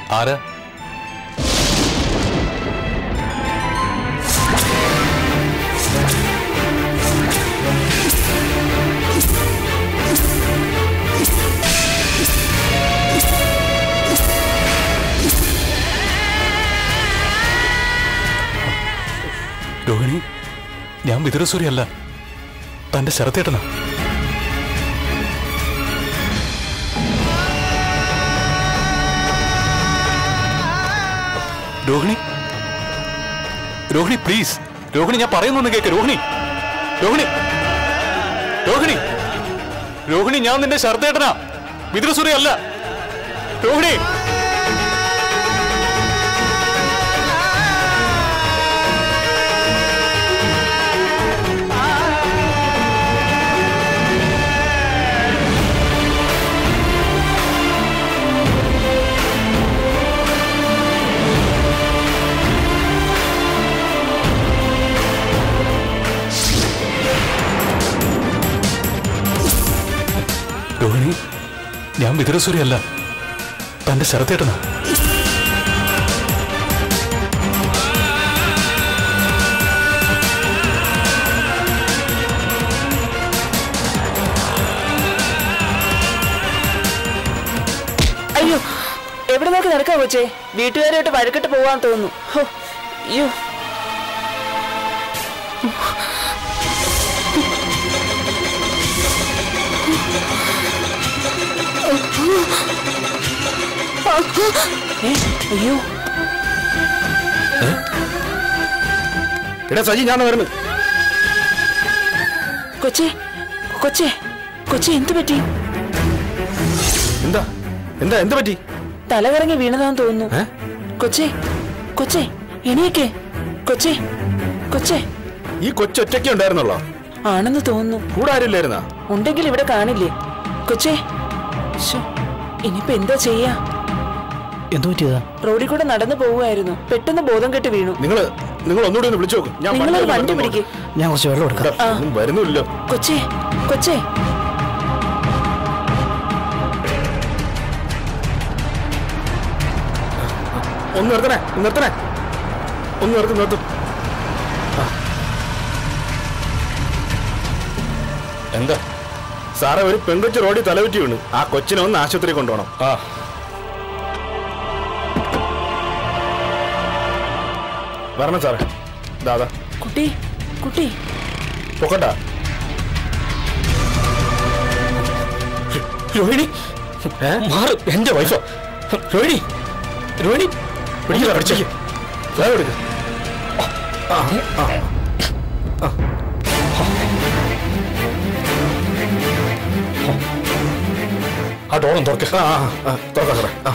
ആരാ രോഹിണി ഞാൻ വിതുരസൂരിയല്ല തന്റെ ശരത്തേട്ടനാ രോഹിണി രോഹിണി പ്ലീസ് രോഹിണി ഞാൻ പറയുന്നൊന്ന് കേക്ക് രോഹിണി രോഹിണി രോഹിണി രോഹിണി ഞാൻ നിന്റെ ശരത്തേട്ടനാ വിതുരസൂരി അല്ല രോഹിണി രോഹിണി ഞാൻ വിതുരസൂരി അല്ല തന്റെ ശരത്തേട്ടനാ അയ്യോ എവിടെ നോക്കി നടക്കാ കൊച്ചേ വീട്ടുകാരായിട്ട് വഴക്കിട്ട് പോവാൻ തോന്നുന്നു ഹോ, അയ്യോ ഏ, അയ്യോ എടാ സജി ഞാൻ വരുന്നു കൊച്ചേ കൊച്ചേ കൊച്ചേ എന്തു പറ്റി എന്താ എന്താ എന്താ പറ്റി തലകറങ്ങി വീണതാന്ന് തോന്നുന്നു ഏ? കൊച്ചേ കൊച്ചേ എണീക്കേ കൊച്ചേ കൊച്ചേ ഈ കൊച്ചൊറ്റയ്ക്ക് ഉണ്ടായിരുന്നുള്ളോ ആണെന്ന് തോന്നുന്നു കൂടെ ആരില്ലായിരുന്നാ ഉണ്ടെങ്കിൽ ഇവിടെ കാണില്ലേ കൊച്ചേ ശ്ശോ, ഇനിയിപ്പോ എന്താ ചെയ്യാ എന്തു പറ്റിയതാ റോഡിൽ കൂടെ നടന്നു പോവുമായിരുന്നു പെട്ടെന്ന് ബോധം കെട്ട് വീണു നിങ്ങൾ നിങ്ങൾ ഒന്നുകൂടി ഒന്ന് വിളിച്ചു നോക്കും ഞാൻ നിങ്ങളൊരു വണ്ടി വണ്ടി ഒന്ന് പിടിക്ക് ഞാൻ കുറച്ച് വെള്ളം എടുക്കാം ഇവിടെ ഒന്നും വരുന്നില്ലല്ലോ കൊച്ചേ കൊച്ചേ ഒന്ന് നിർത്തണേ ഒന്ന് നിർത്തണേ ഒന്ന് നിർത്തി നിർത്തും എന്താ സാറേ ഒരു പെൺകൊച്ചു റോഡിൽ തലവറ്റി വീണു ആ കൊച്ചിനെ ഒന്ന് ആശുപത്രി കൊണ്ടുപോകണം ആ വരണം സാറേ ദാദാ കുട്ടി കുട്ടി പൊക്കട്ടാ രോഹിണി മാറ് എന്റെ വൈഫോ രോഹിണി രോഹിണി പിടിക്കുക പിടിച്ചേക്ക് വേഗം എടുക്ക് ആ ആ ആ ഡോളം തുറക്ക ആ ആ, ആ തുറക്കാം സാറേ ആ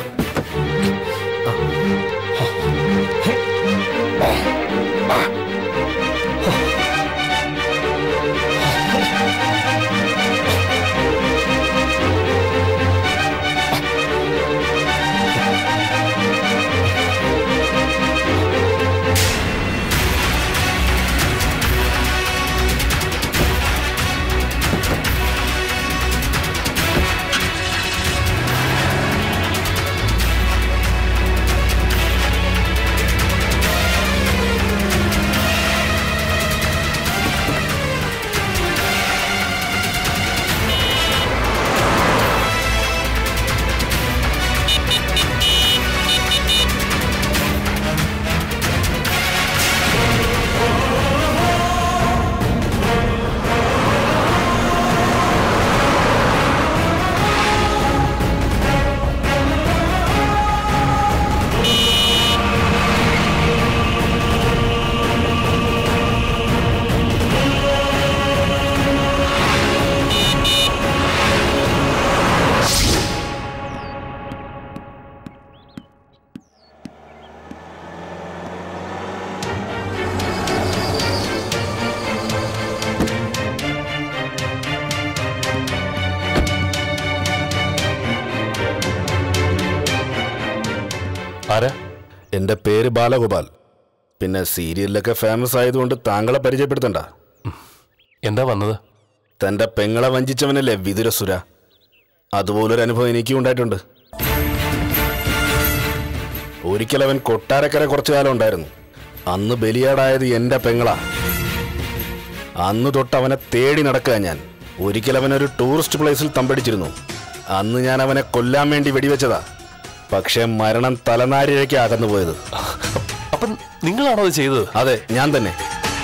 ആരാ എൻ്റെ പേര് ബാലഗോപാൽ പിന്നെ സീരിയലിലൊക്കെ ഫേമസ് ആയതുകൊണ്ട് താങ്കളെ പരിചയപ്പെടുത്തണ്ട എന്താ വന്നത് തൻ്റെ പെങ്ങളെ വഞ്ചിച്ചവനല്ലേ വിതുരസുര അതുപോലൊരു അനുഭവം എനിക്കും ഉണ്ടായിട്ടുണ്ട് ഒരിക്കലവൻ കൊട്ടാരക്കര കുറച്ചു കാലം ഉണ്ടായിരുന്നു അന്ന് ബലിയാടായത് എന്റെ പെങ്ങളാ അന്ന് തൊട്ട് അവനെ തേടി നടക്കുക ഞാൻ ഒരിക്കൽ അവനൊരു ടൂറിസ്റ്റ് പ്ലേസിൽ തമ്പടിച്ചിരുന്നു അന്ന് ഞാൻ അവനെ കൊല്ലാൻ വേണ്ടി വെടിവെച്ചതാ പക്ഷെ മരണം തലനാരിഴയ്ക്ക് അകന്നു പോയത് അപ്പം നിങ്ങളാണോ അത് ചെയ്തത് അതെ ഞാൻ തന്നെ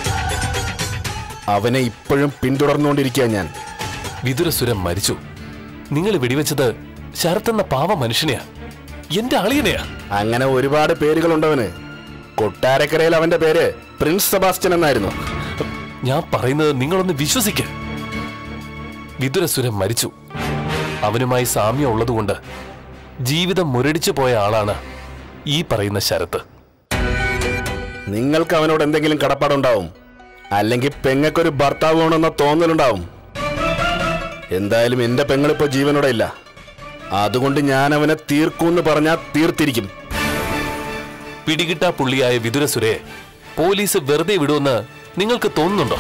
അവനെ ഇപ്പോഴും പിന്തുടർന്നുകൊണ്ടിരിക്കുക ഞാൻ വിതുരസുരൻ മരിച്ചു നിങ്ങൾ വെടിവെച്ചത് ശരത്ത് എന്ന പാവ മനുഷ്യനെയാ എന്റെ അളിയനെയാ അങ്ങനെ ഒരുപാട് പേരുകളുണ്ടവന് കൊട്ടാരക്കരയിൽ അവന്റെ പേര് പ്രിൻസ് സെബാസ്റ്റ്യൻ എന്നായിരുന്നു ഞാൻ പറയുന്നത് നിങ്ങളൊന്ന് വിശ്വസിക്ക വിതുരസുരൻ മരിച്ചു അവനുമായി സാമ്യം ഉള്ളതുകൊണ്ട് ജീവിതം മുരടിച്ചു പോയ ആളാണ് ഈ പറയുന്ന ശരത്ത് നിങ്ങൾക്ക് അവനോട് എന്തെങ്കിലും കടപ്പാടുണ്ടാവും അല്ലെങ്കിൽ പെങ്ങൾക്കൊരു ഭർത്താവ് വേണമെന്ന തോന്നലുണ്ടാവും എന്തായാലും എന്റെ പെങ്ങളിപ്പോ ജീവനോടെ ഇല്ല അതുകൊണ്ട് ഞാൻ അവനെ തീർക്കൂന്ന് പറഞ്ഞാൽ തീർത്തിരിക്കും പിടികിട്ടാ പുള്ളിയായ വിതുരസുരയെ പോലീസ് വെറുതെ വിടുമെന്ന് നിങ്ങൾക്ക് തോന്നുന്നുണ്ടോ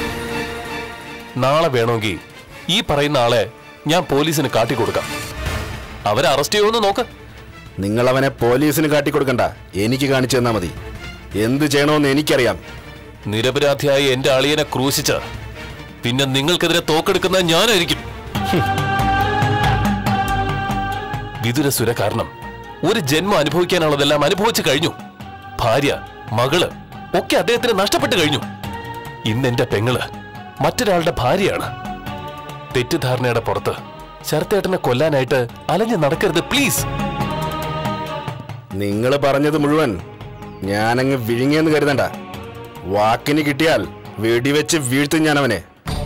നാളെ വേണമെങ്കിൽ ഈ പറയുന്ന ആളെ ഞാൻ പോലീസിന് കാട്ടിക്കൊടുക്കാം അവരെ അറസ്റ്റ് ചെയ്യുമെന്ന് നോക്ക് നിങ്ങൾ അവനെ പോലീസിന് കാട്ടിക്കൊടുക്കണ്ട എനിക്ക് കാണിച്ചു തന്നാ മതി എന്ത് ചെയ്യണമെന്ന് എനിക്കറിയാം നിരപരാധിയായ എന്റെ അളിയനെ ക്രൂശിച്ച് പിന്നെ നിങ്ങൾക്കെതിരെ തോക്കെടുക്കുന്ന ഞാനായിരിക്കും വിതുരസുര കാരണം ഒരു ജന്മം അനുഭവിക്കാനുള്ളതെല്ലാം അനുഭവിച്ചു കഴിഞ്ഞു ഭാര്യ മകള് ഒക്കെ അദ്ദേഹത്തിന് നഷ്ടപ്പെട്ടു കഴിഞ്ഞു ഇന്ന് എന്റെ പെങ്ങള് മറ്റൊരാളുടെ ഭാര്യയാണ് തെറ്റിദ്ധാരണയുടെ പുറത്ത് ശരത്തേട്ടനെ കൊല്ലാനായിട്ട് അലഞ്ഞു നടക്കരുത് പ്ലീസ് നിങ്ങൾ പറഞ്ഞത് മുഴുവൻ ഞാനങ്ങ് വിഴുങ്ങിയെന്ന് കരുതണ്ട വാക്കിന് കിട്ടിയാൽ വെടിവെച്ച് വീഴ്ത്തും ഞാൻ അവനെ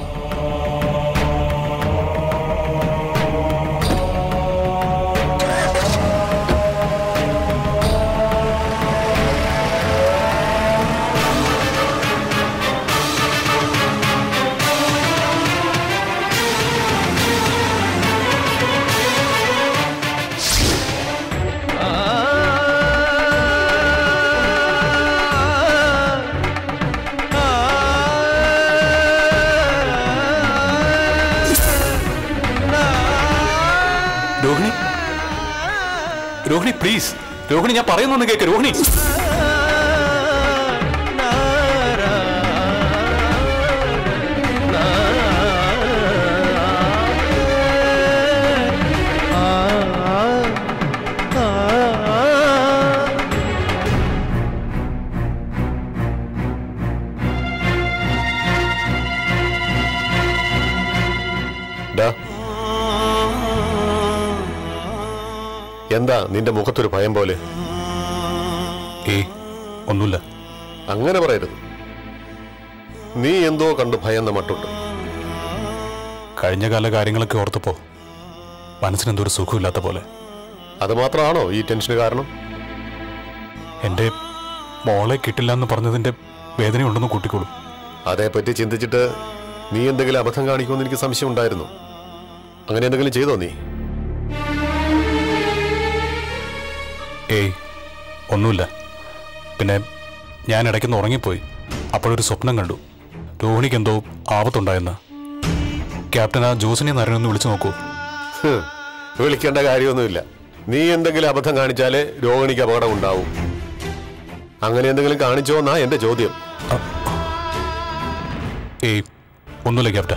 രോഹിണി രോഹിണി പ്ലീസ് രോഹിണി ഞാൻ പറയുന്നൊന്ന് കേക്ക് രോഹിണി ഡാ. എന്താ നിന്റെ മുഖത്തൊരു ഭയം പോലെ ഏയ് ഒന്നുമില്ല അങ്ങനെ പറയരുത് നീ എന്തോ കണ്ട് ഭയന്ന മട്ടുണ്ട് കഴിഞ്ഞ കാല കാര്യങ്ങളൊക്കെ ഓർത്തപ്പോ മനസ്സിനെന്തോ ഒരു സുഖമില്ലാത്ത പോലെ അത് മാത്രമാണോ ഈ ടെൻഷന് കാരണം എൻ്റെ മോളെ കിട്ടില്ല എന്ന് പറഞ്ഞതിൻ്റെ വേദനയുണ്ടെന്ന് കൂട്ടിക്കോളൂ അതേപ്പറ്റി ചിന്തിച്ചിട്ട് നീ എന്തെങ്കിലും അബദ്ധം കാണിക്കുമെന്ന് എനിക്ക് സംശയം ഉണ്ടായിരുന്നു അങ്ങനെ എന്തെങ്കിലും ചെയ്തോ നീ ഏയ് ഒന്നുമില്ല പിന്നെ ഞാൻ ഇടയ്ക്കൊന്ന് ഉറങ്ങിപ്പോയി അപ്പോഴൊരു സ്വപ്നം കണ്ടു രോഹിണിക്ക് എന്തോ ആപത്തുണ്ടായെന്ന് ക്യാപ്റ്റൻ ആ ജോസിനെ നരനൊന്ന് വിളിച്ചു നോക്കൂ ഹ്, വിളിക്കേണ്ട കാര്യമൊന്നുമില്ല നീ എന്തെങ്കിലും അബദ്ധം കാണിച്ചാലേ രോഹിണിക്ക് അപകടം ഉണ്ടാവും അങ്ങനെ എന്തെങ്കിലും കാണിച്ചോ എന്നാ എന്റെ ചോദ്യം ഏയ് ഒന്നുമില്ല ക്യാപ്റ്റൻ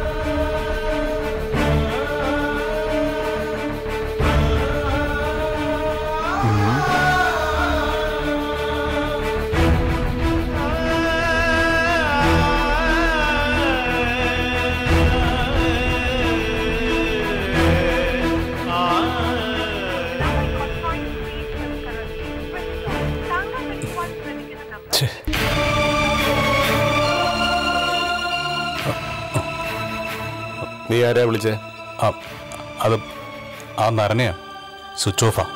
ഛേ നീ ആരാ വിളിച്ചേ ആ അത് ആ നരനെയാ സ്വിച്ച് ഓഫാ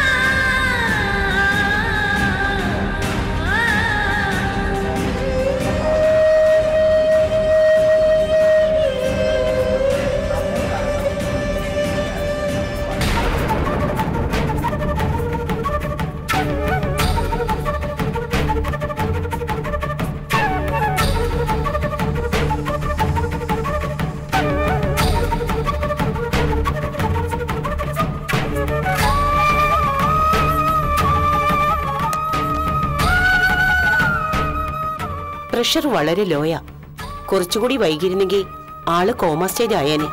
Ah പ്രഷർ വളരെ ലോയാ കുറച്ചുകൂടി വൈകിരുന്നെങ്കിൽ ആള് കോമ സ്റ്റേജ് ആയേനെ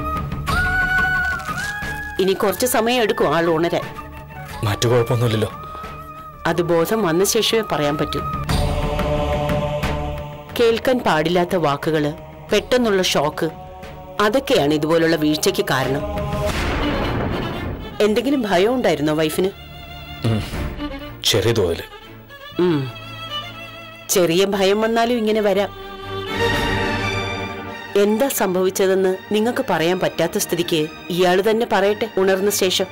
ഇനി കുറച്ച് സമയം എടുക്കും ആൾ ഉണരാൻ മറ്റു കുഴപ്പമൊന്നുമില്ലല്ലോ അത് ബോധം വന്ന ശേഷമേ പറയാൻ പറ്റൂ കേൾക്കാൻ പാടില്ലാത്ത വാക്കുകള് പെട്ടെന്നുള്ള ഷോക്ക് അതൊക്കെയാണ് ഇതുപോലുള്ള വീഴ്ചയ്ക്ക് കാരണം എന്തെങ്കിലും ഭയം ഉണ്ടായിരുന്നോ വൈഫിന് ചെറിയ തോതിൽ ഉം. ചെറിയ ഭയം വന്നാലും ഇങ്ങനെ വരാം എന്താ സംഭവിച്ചതെന്ന് നിങ്ങൾക്ക് പറയാൻ പറ്റാത്ത സ്ഥിതിക്ക് ഇയാൾ തന്നെ പറയട്ടെ ഉണർന്ന ശേഷം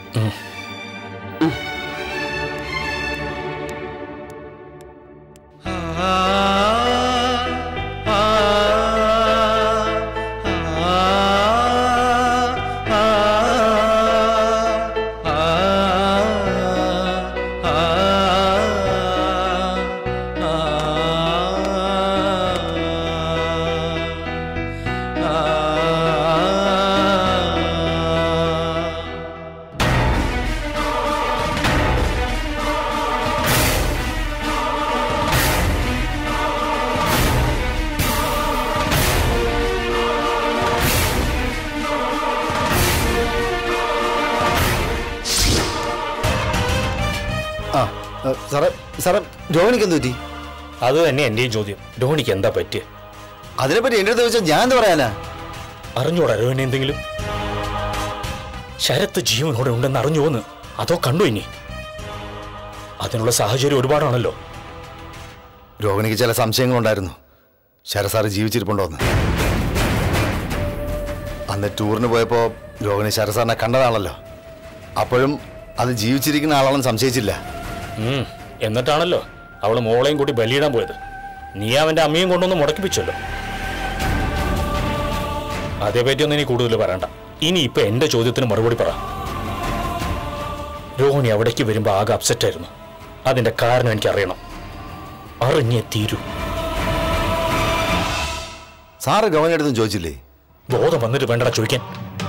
ആ ഏ, സാറേ സാറേ രോഹിണിക്ക് എന്ത് പറ്റി അത് തന്നെ എന്റെയും ചോദ്യം ധോണിക്ക് എന്താ പറ്റിയ അതിനെപ്പറ്റി എൻ്റെ അടുത്ത് ചോദിച്ചാൽ ഞാൻ എന്താ പറയാനാ അറിഞ്ഞൂടാ രോഹിണി എന്തെങ്കിലും ശരത്ത് ജീവനോടെ ഉണ്ടെന്ന് അറിഞ്ഞുവെന്ന് അതോ കണ്ടു ഇനി അതിനുള്ള സാഹചര്യം ഒരുപാടാണല്ലോ രോഹിണിക്ക് ചില സംശയങ്ങളുണ്ടായിരുന്നു ശരത് സാറ് ജീവിച്ചിരിപ്പുണ്ടോ എന്ന് അന്ന് ടൂറിന് പോയപ്പോൾ രോഹിണി ശരത് സാറിനെ കണ്ടതാണല്ലോ അപ്പോഴും അത് ജീവിച്ചിരിക്കുന്ന ആളാണെന്ന് സംശയിച്ചില്ല ഉം, എന്നിട്ടാണല്ലോ അവള് മോളെയും കൂട്ടി ബലിയിടാൻ പോയത് നീ അവന്റെ അമ്മയും കൊണ്ടൊന്ന് മുടക്കിപ്പിച്ചല്ലോ അതേപറ്റിയൊന്നും ഇനി കൂടുതൽ പറയണ്ട ഇനി ഇപ്പൊ എന്റെ ചോദ്യത്തിന് മറുപടി പറ രോഹിണി അവിടേക്ക് വരുമ്പോ ആകെ അപ്സെറ്റ് ആയിരുന്നു അതിന്റെ കാരണം എനിക്ക് അറിയണം അറിഞ്ഞേ തീരൂ സാറ് രോഹിണി അടുത്തും ചോദിച്ചില്ലേ ബോധം വന്നിട്ട് വേണ്ടടാ ചോദിക്കാൻ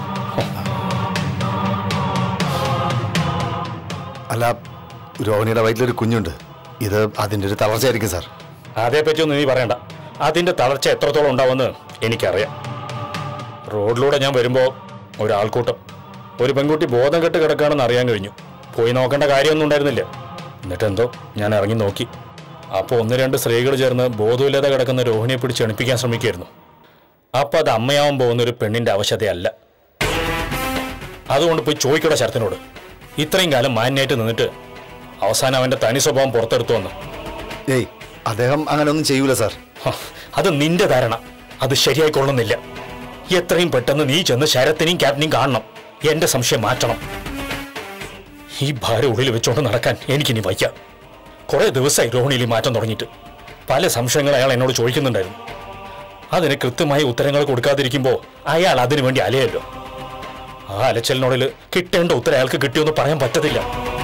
അല്ല രോഹിണിയുടെ വയറ്റിലൊരു കുഞ്ഞുണ്ട് ഇത് അതിൻ്റെ ഒരു തളർച്ചയായിരിക്കും സാർ അതേപ്പറ്റിയൊന്നും നീ പറയണ്ട അതിന്റെ തളർച്ച എത്രത്തോളം ഉണ്ടാവുമെന്ന് എനിക്കറിയാം റോഡിലൂടെ ഞാൻ വരുമ്പോൾ ഒരാൾക്കൂട്ടം ഒരു പെൺകുട്ടി ബോധം കെട്ട് കിടക്കുകയാണെന്ന് അറിയാൻ കഴിഞ്ഞു പോയി നോക്കേണ്ട കാര്യമൊന്നും ഉണ്ടായിരുന്നില്ല എന്നിട്ടെന്തോ ഞാൻ ഇറങ്ങി നോക്കി അപ്പോൾ ഒന്ന് രണ്ട് സ്ത്രീകൾ ചേർന്ന് ബോധമില്ലാതെ കിടക്കുന്ന രോഹിണിയെ പിടിച്ച് എണിപ്പിക്കാൻ ശ്രമിക്കുകയായിരുന്നു അപ്പോൾ അത് അമ്മയാവാൻ പോകുന്ന ഒരു പെണ്ണിന്റെ ആവശ്യതയല്ല അതുകൊണ്ട് പോയി ചോദിക്കട ശരത്തിനോട് ഇത്രയും കാലം മാന്യായിട്ട് നിന്നിട്ട് അവസാനം അവന്റെ തനി സ്വഭാവം പുറത്തെടുത്തു വന്നു ഏയ് അദ്ദേഹം അങ്ങനെ ഒന്നും ചെയ്യൂല സാർ ഹ, അത് നിന്റെ ധാരണ അത് ശരിയായിക്കൊള്ളുന്നില്ല എത്രയും പെട്ടെന്ന് നീ ചെന്ന് ശരത്തിനെയും ക്യാപ്റ്റനെയും കാണണം എന്റെ സംശയം മാറ്റണം ഈ ഭാരം ഉള്ളിൽ വെച്ചോണ്ട് നടക്കാൻ എനിക്കിനി വയ്യ കുറെ ദിവസമായി രോഹിണിയിൽ ഈ മാറ്റം തുടങ്ങിയിട്ട് പല സംശയങ്ങൾ അയാൾ എന്നോട് ചോദിക്കുന്നുണ്ടായിരുന്നു അതിന് കൃത്യമായ ഉത്തരങ്ങൾ കൊടുക്കാതിരിക്കുമ്പോൾ അയാൾ അതിനു വേണ്ടി അലയല്ലോ ആ അലച്ചലിനോടിൽ കിട്ടേണ്ട ഉത്തരം അയാൾക്ക് കിട്ടിയൊന്ന് പറയാൻ പറ്റത്തില്ല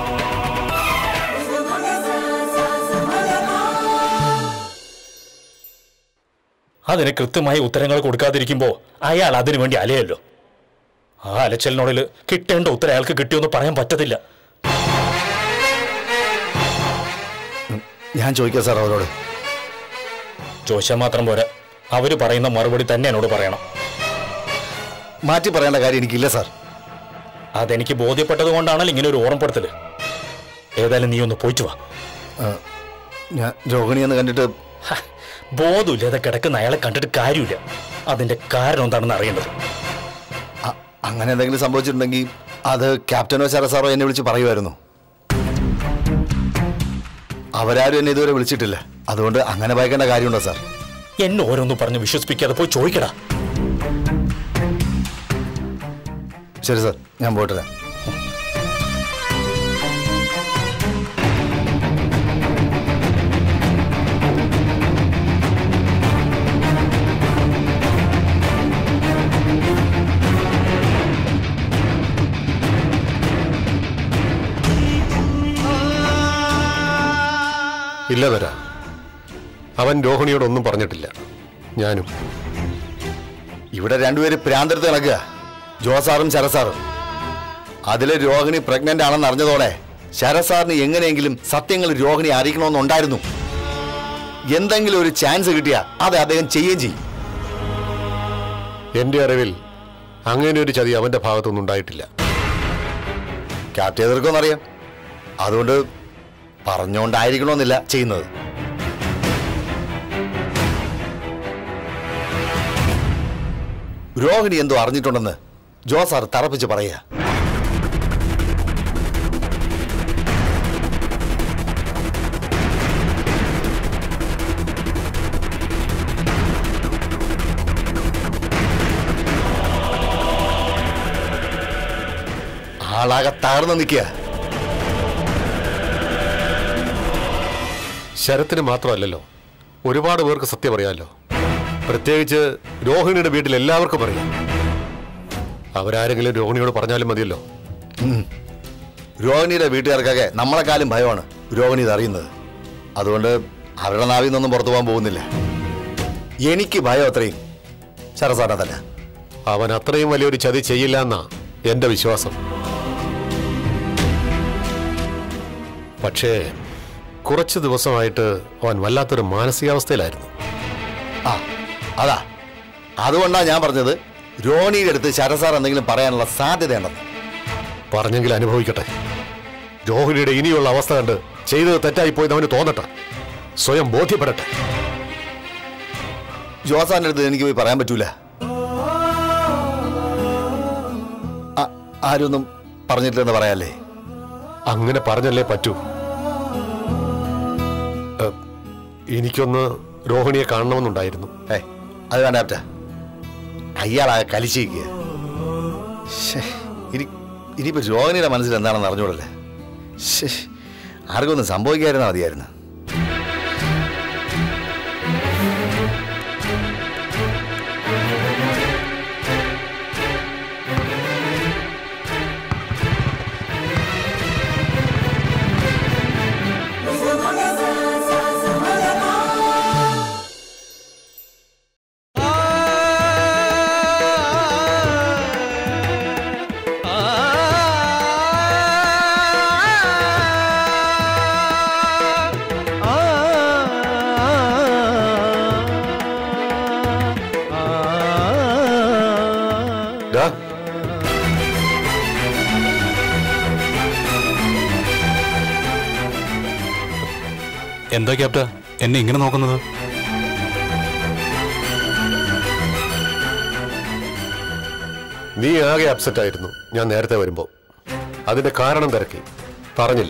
അതിന് കൃത്യമായ ഉത്തരങ്ങൾ കൊടുക്കാതിരിക്കുമ്പോൾ അയാൾ അതിനു വേണ്ടി അലയല്ലോ ആ അലച്ചലിനോടിൽ കിട്ടേണ്ട ഉത്തരം അയാൾക്ക് കിട്ടിയൊന്ന് പറയാൻ പറ്റത്തില്ല ഞാൻ ചോദിക്കാം സാർ അവരോട് ചോദിച്ചാൽ മാത്രം പോരാ അവര് പറയുന്ന മറുപടി തന്നെ എന്നോട് പറയണം മാറ്റി പറയേണ്ട കാര്യം എനിക്കില്ല സാർ അതെനിക്ക് ബോധ്യപ്പെട്ടത് കൊണ്ടാണല്ലോ ഇങ്ങനെ ഒരു ഓർമ്മപ്പെടുത്തല് ഏതായാലും നീ ഒന്ന് പോയിട്ട് വാ ഞാൻ രോഹിണി എന്ന് കണ്ടിട്ട് ഹ, ബോധമില്ലാതെ കിടക്കുന്ന അയാളെ കണ്ടിട്ട് കാര്യമില്ല അതിന്റെ കാരണം എന്താണെന്ന് അറിയേണ്ടത് അ- അങ്ങനെ എന്തെങ്കിലും സംഭവിച്ചിട്ടുണ്ടെങ്കിൽ അത് ക്യാപ്റ്റനോ ശര സാറോ എന്നെ വിളിച്ച് പറയുമായിരുന്നു അവരാരും എന്നെ ഇതുവരെ വിളിച്ചിട്ടില്ല അതുകൊണ്ട് അങ്ങനെ ഭയക്കേണ്ട കാര്യമുണ്ടോ സാർ എന്നെ ഓരോന്നും പറഞ്ഞ് വിശ്വസിപ്പിക്കാതെ പോയി ചോദിക്കടാ ശരി സാർ ഞാൻ പോയിട്ട് വരാം ഇല്ല വരാ അവൻ രോഹിണിയോടൊന്നും പറഞ്ഞിട്ടില്ല ഞാനും ഇവിടെ രണ്ടുപേര് പ്രാന്തരത്ത് നടക്കുക ജോസാറും ശരസാറും അതിലെ രോഹിണി പ്രഗ്നന്റ് ആണെന്ന് അറിഞ്ഞതോടെ ശരസാറിന് എങ്ങനെയെങ്കിലും സത്യങ്ങൾ രോഹിണി അറിയിക്കണമെന്നുണ്ടായിരുന്നു എന്തെങ്കിലും ഒരു ചാൻസ് കിട്ടിയാ അത് അദ്ദേഹം ചെയ്യുകയും ചെയ്യും എന്റെ അറിവിൽ അങ്ങനെ ഒരു ചതി അവന്റെ ഭാഗത്തുനിന്ന് ഉണ്ടായിട്ടില്ല ക്യാപ്റ്റൻ എതിർക്കുമെന്നറിയാം അതുകൊണ്ട് പറഞ്ഞുകൊണ്ടായിരിക്കണമെന്നില്ല ചെയ്യുന്നത് രോഹിണി എന്തോ അറിഞ്ഞിട്ടുണ്ടെന്ന് ജോസാർ തറപ്പിച്ച് പറയുക ആളാകെ തകർന്നു നിൽക്കുക ശരത്തിന് മാത്രമല്ലല്ലോ ഒരുപാട് പേർക്ക് സത്യം അറിയാമല്ലോ പ്രത്യേകിച്ച് രോഹിണിയുടെ വീട്ടിൽ എല്ലാവർക്കും അറിയാം അവരാരെങ്കിലും രോഹിണിയോട് പറഞ്ഞാലും മതിയല്ലോ രോഹിണിയുടെ വീട്ടുകാർക്കൊക്കെ നമ്മളെക്കാളും ഭയമാണ് രോഹിണി ഇത് അറിയുന്നത് അതുകൊണ്ട് അവരുടെ നാവിൽ നിന്നൊന്നും പുറത്തു പോകാൻ പോകുന്നില്ല എനിക്ക് ഭയം അത്രയും ശരസാറിനെ തന്നെ അവൻ അത്രയും വലിയൊരു ചതി ചെയ്യില്ല എന്നാ എന്റെ വിശ്വാസം പക്ഷേ കുറച്ച് ദിവസമായിട്ട് അവൻ വല്ലാത്തൊരു മാനസികാവസ്ഥയിലായിരുന്നു ആ അതാ അതുകൊണ്ടാണ് ഞാൻ പറഞ്ഞത് രോഹിണിയുടെ അടുത്ത് ശരസാർ എന്തെങ്കിലും പറയാനുള്ള സാധ്യതയുണ്ടെന്ന് പറഞ്ഞെങ്കിൽ അനുഭവിക്കട്ടെ രോഹിണിയുടെ ഇനിയുള്ള അവസ്ഥ കണ്ട് ചെയ്തത് തെറ്റായിപ്പോയി അവന് തോന്നട്ടെ സ്വയം ബോധ്യപ്പെടട്ടെ ജോസാന്റെ അടുത്ത് എനിക്ക് പോയി പറയാൻ പറ്റൂല ആ- ആരൊന്നും പറഞ്ഞിട്ടില്ലെന്ന് പറയാല്ലേ അങ്ങനെ പറഞ്ഞല്ലേ പറ്റൂ ഏ, എനിക്കൊന്ന് രോഹിണിയെ കാണണമെന്നുണ്ടായിരുന്നു ഏ അത് വേണ്ട ക്യാപ്റ്റ അയാളാകെ കലിച്ചിരിക്കുക ഇനി ഇനിയിപ്പോ രോഹിണിയുടെ മനസ്സിൽ എന്താണെന്ന് അറിഞ്ഞൂടല്ലേ ശ്ശേ, ആർക്കൊന്നും സംഭവിക്കാതിരുന്നാ മതിയായിരുന്നു ഡാ, എന്താ ക്യാപ്റ്റ എന്നെ ഇങ്ങനെ നോക്കുന്നത് നീ ആകെ അപ്സെറ്റ് ആയിരുന്നു ഞാൻ നേരത്തെ വരുമ്പോ അതിന്റെ കാരണം തിരക്കി പറഞ്ഞില്ല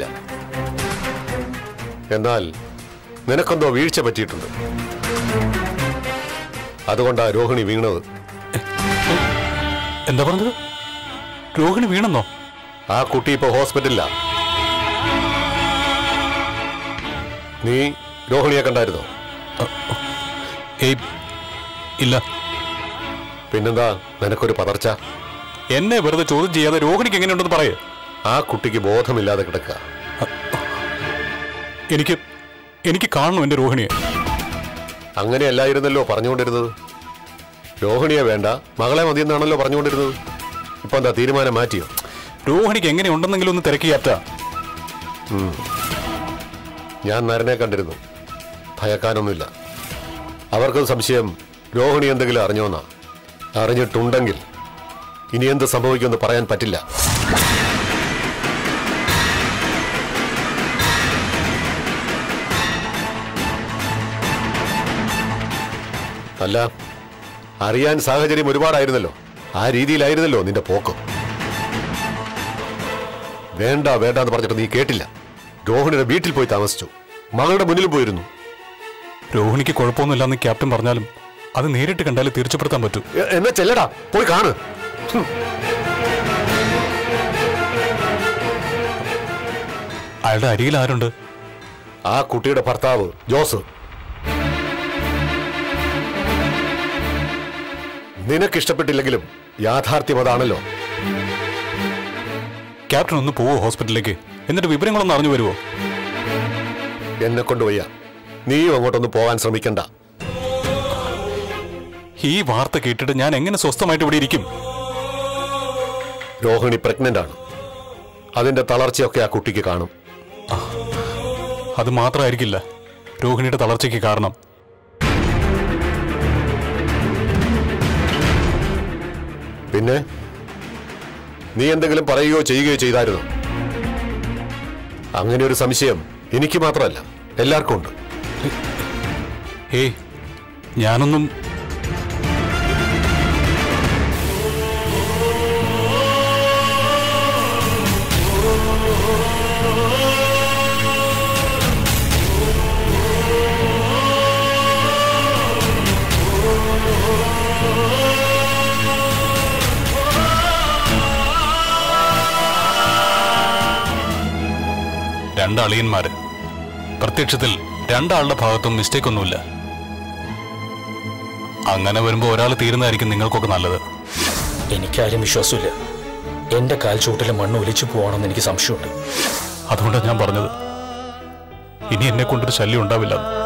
എന്നാൽ നിനക്കെന്തോ വീഴ്ച പറ്റിയിട്ടുണ്ട് അതുകൊണ്ടാ രോഹിണി വീണത് എന്താ പറഞ്ഞത് രോഹിണി വീണെന്നോ ആ കുട്ടി ഇപ്പൊ ഹോസ്പിറ്റലിലാ നീ രോഹിണിയെ കണ്ടായിരുന്നോ ഏയ് ഇല്ല പിന്നെന്താ നിനക്കൊരു പതർച്ച എന്നെ വെറുതെ ചോദ്യം ചെയ്യാതെ രോഹിണിക്ക് എങ്ങനെയുണ്ടെന്ന് പറയേ ആ കുട്ടിക്ക് ബോധമില്ലാതെ കിടക്കുക എനിക്ക് എനിക്ക് കാണണം എന്റെ രോഹിണിയെ അങ്ങനെയല്ലായിരുന്നല്ലോ പറഞ്ഞുകൊണ്ടിരുന്നത് രോഹിണിയെ വേണ്ട മകളെ മതിയെന്നാണല്ലോ പറഞ്ഞുകൊണ്ടിരുന്നത് ഇപ്പൊ എന്താ തീരുമാനം മാറ്റിയോ രോഹിണിക്ക് എങ്ങനെയുണ്ടെന്നെങ്കിലും ഒന്ന് തിരക്കി ക്യാപ്റ്റ ഞാൻ നരനെ കണ്ടിരുന്നു ഭയക്കാനൊന്നുമില്ല അവർക്ക് സംശയം രോഹിണി എന്തെങ്കിലും അറിഞ്ഞോന്നാ അറിഞ്ഞിട്ടുണ്ടെങ്കിൽ ഇനി എന്ത് സംഭവിക്കുമെന്ന് പറയാൻ പറ്റില്ല അല്ല അറിയാൻ സാഹചര്യം ഒരുപാടായിരുന്നല്ലോ ആ രീതിയിലായിരുന്നല്ലോ നിന്റെ പോക്ക് വേണ്ട വേണ്ട എന്ന് പറഞ്ഞിട്ട് നീ കേട്ടില്ല രോഹിണിയുടെ വീട്ടിൽ പോയി താമസിച്ചു മകളുടെ മുന്നിൽ പോയിരുന്നു രോഹിണിക്ക് കുഴപ്പമൊന്നുമില്ലെന്ന് ക്യാപ്റ്റൻ പറഞ്ഞാലും അത് നേരിട്ട് കണ്ടാലേ തീർച്ചപ്പെടുത്താൻ പറ്റൂ എ- എന്നാ ചെല്ലടാ പോയി കാണ് അയാളുടെ അരികിൽ ആരുണ്ട് ആ കുട്ടിയുടെ ഭർത്താവ് ജോസ് നിനക്കിഷ്ടപ്പെട്ടില്ലെങ്കിലും യാഥാർത്ഥ്യം അതാണല്ലോ ക്യാപ്റ്റൻ ഒന്ന് പോവോ ഹോസ്പിറ്റലിലേക്ക് എന്നിട്ട് വിവരങ്ങളൊന്ന് അറിഞ്ഞു വരുമോ എന്നെ കൊണ്ടുപോയ നീയും അങ്ങോട്ടൊന്ന് പോകാൻ ശ്രമിക്കണ്ട ഈ വാർത്ത കേട്ടിട്ട് ഞാൻ എങ്ങനെ സ്വസ്ഥമായിട്ട് ഇവിടെ ഇരിക്കും രോഹിണി പ്രഗ്നന്റ് ആണ് അതിന്റെ തളർച്ചയൊക്കെ ആ കുട്ടിക്ക് കാണും അത് മാത്രമായിരിക്കില്ല രോഹിണിയുടെ തളർച്ചയ്ക്ക് കാരണം പിന്നെ നീ എന്തെങ്കിലും പറയുകയോ ചെയ്യുകയോ ചെയ്തായിരുന്നു അങ്ങനെ ഒരു സംശയം എനിക്ക് മാത്രമല്ല എല്ലാവർക്കും ഉണ്ട് ഏയ് ഞാനൊന്നും രണ്ട് അളിയന്മാര് പ്രത്യക്ഷത്തിൽ രണ്ടാളുടെ ഭാഗത്തും മിസ്റ്റേക്ക് ഒന്നുമില്ല അങ്ങനെ വരുമ്പോൾ ഒരാൾ തീരുന്നതായിരിക്കും നിങ്ങൾക്കൊക്കെ നല്ലത് എനിക്കാരും വിശ്വാസമില്ല എന്റെ കാൽ ചൂട്ടിലെ മണ്ണ് ഒലിച്ചു പോവാണെന്ന് എനിക്ക് സംശയമുണ്ട് അതുകൊണ്ടാണ് ഞാൻ പറഞ്ഞത് ഇനി എന്നെ കൊണ്ടൊരു ശല്യം ഉണ്ടാവില്ല